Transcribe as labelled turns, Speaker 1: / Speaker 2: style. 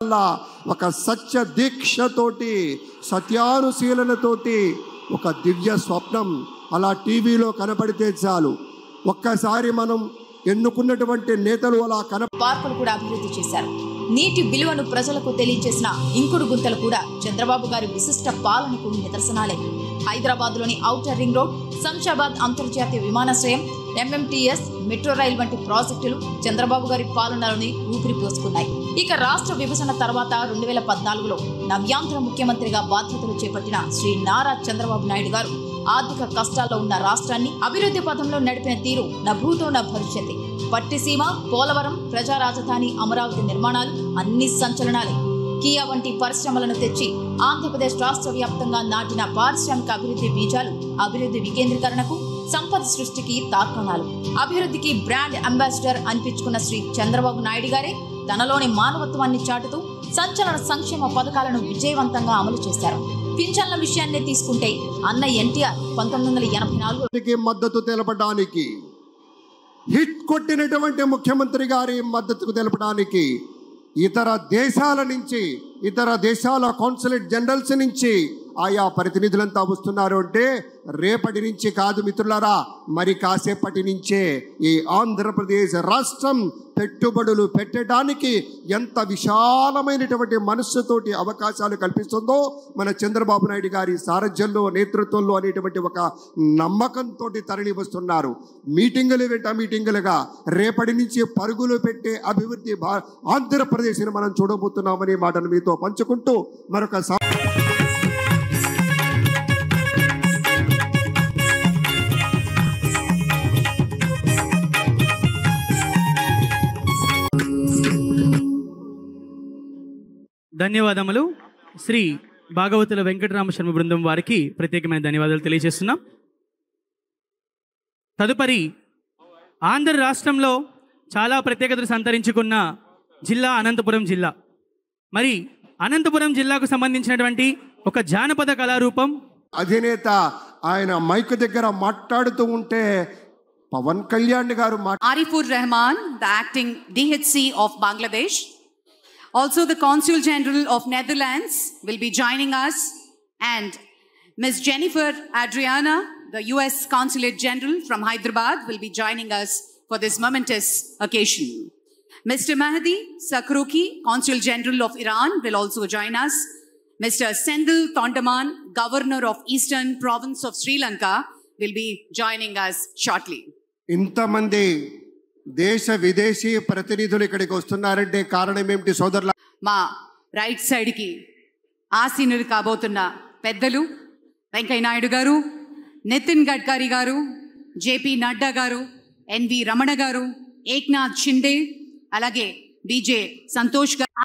Speaker 1: వల్ల ఒక సత్య దీక్షతోటి సత్యానుశీలనతోటి ఒక దివ్య స్వప్నం అలా టీవీలో కనపడితే చాలు ఒక్కసారి మనం ఎన్నుకున్నటువంటి నేతలు అలా కన
Speaker 2: పార్కులు కూడా అభివృద్ధి చేశారు నీటి విలువను ప్రజలకు తెలియజేసిన ఇంకుడు గుంతలు కూడా చంద్రబాబు గారి విశిష్ట పాలనకు నిదర్శనాలే హైదరాబాద్ లోని ఔటర్ రింగ్ రోడ్ శంషాబాద్ అంతర్జాతీయ విమానాశ్రయం ఎంఎంటీఎస్ మెట్రో రైల్ వంటి ప్రాజెక్టులు చంద్రబాబు గారి పాలనలోని ఊపిరి పోసుకున్నాయి ఇక రాష్ట్ర విభజన తర్వాత రెండు వేల పద్నాలుగులో నవ్యాంధ్ర ముఖ్యమంత్రిగా బాధ్యతలు చేపట్టిన శ్రీ నారా చంద్రబాబు నాయుడు గారు ఆర్థిక కష్టాల్లో ఉన్న రాష్ట్రాన్ని అభివృద్ధి పథంలో నడిపిన తీరు నభూతో నా భవిష్యత్ పట్టిసీమ పోలవరం ప్రజా రాజధాని అమరావతి నిర్మాణాలు అన్ని సంచలనాలే కియా వంటి పరిశ్రమలను తెచ్చి ఆంధ్రప్రదేశ్ రాష్ట్ర వ్యాప్తంగా నాటిన పారిశ్రామిక అభివృద్ధి బీజాలు అభివృద్ధి వికేంద్రీకరణకు సంపద సృష్టికి తార్కాణాలు అభివృద్ధికి బ్రాండ్ అంబాసిడర్ అనిపించుకున్న శ్రీ చంద్రబాబు నాయుడు గారే తనలోని మానవత్వాన్ని చాటుతూ సంచలన సంక్షేమ పథకాలను విజయవంతంగా అమలు చేశారు పింఛన్ల విషయాన్నే తీసుకుంటే అన్న ఎన్టీఆర్ పంతొమ్మిది వందల ఎనభై నాలుగు
Speaker 1: కి మద్దతు తెలపడానికి హిట్ కొట్టినటువంటి ముఖ్యమంత్రి గారి మద్దతుకు తెలపడానికి ఇతర దేశాల నుంచి ఇతర దేశాల కాన్సులేట్ జనరల్స్ నుంచి ఆయా ప్రతినిధులంతా వస్తున్నారు అంటే రేపటి నుంచి కాదు మిత్రులారా మరి కాసేపటి నుంచే ఈ ఆంధ్రప్రదేశ్ రాష్ట్రం పెట్టుబడులు పెట్టడానికి ఎంత విశాలమైనటువంటి మనస్సుతోటి అవకాశాలు కల్పిస్తుందో మన చంద్రబాబు నాయుడు గారి సారథ్యంలో నేతృత్వంలో అనేటువంటి ఒక నమ్మకంతో తరలి వస్తున్నారు మీటింగులు వెంట మీటింగులుగా రేపటి నుంచి పరుగులు పెట్టే అభివృద్ధి భా ఆంధ్రప్రదేశ్ని మనం చూడబోతున్నామనే మాటను మీతో పంచుకుంటూ మరొక
Speaker 3: ధన్యవాదములు శ్రీ భాగవతుల వెంకటరామ శర్మ బృందం వారికి ప్రత్యేకమైన ధన్యవాదాలు తెలియజేస్తున్నాం తదుపరి ఆంధ్ర రాష్ట్రంలో చాలా ప్రత్యేకతలు సంతరించుకున్న జిల్లా అనంతపురం జిల్లా మరి అనంతపురం జిల్లాకు సంబంధించినటువంటి ఒక జానపద కళారూపం
Speaker 1: అధినేత ఆయన మైక్ దగ్గర మాట్లాడుతూ ఉంటే పవన్ కళ్యాణ్ గారు మా
Speaker 4: Arifur Rahman, the acting DHC of Bangladesh. Also, the Consul General of Netherlands will be joining us, and Ms. Jennifer Adriana, the US Consulate General from Hyderabad, will be joining us for this momentous occasion. Mr. Mahdi Sakruki, Consul General of Iran, will also join us. Mr. Sendil Tondaman, Governor of Eastern Province of Sri Lanka, will be joining us shortly.
Speaker 1: ఇంతమంది దేశ విదేశీ ప్రతినిధులు ఇక్కడికి వస్తున్నారంటే కారణం ఏమిటి సోదరుల
Speaker 4: మా రైట్ సైడ్కి ఆసీనులు కాబోతున్న పెద్దలు వెంకయ్యనాయుడు గారు నితిన్ గడ్కరీ గారు జేపీ నడ్డా గారు ఎన్వి రమణ గారు ఏక్నాథ్ షిండే అలాగే బీజే సంతోష్ గారు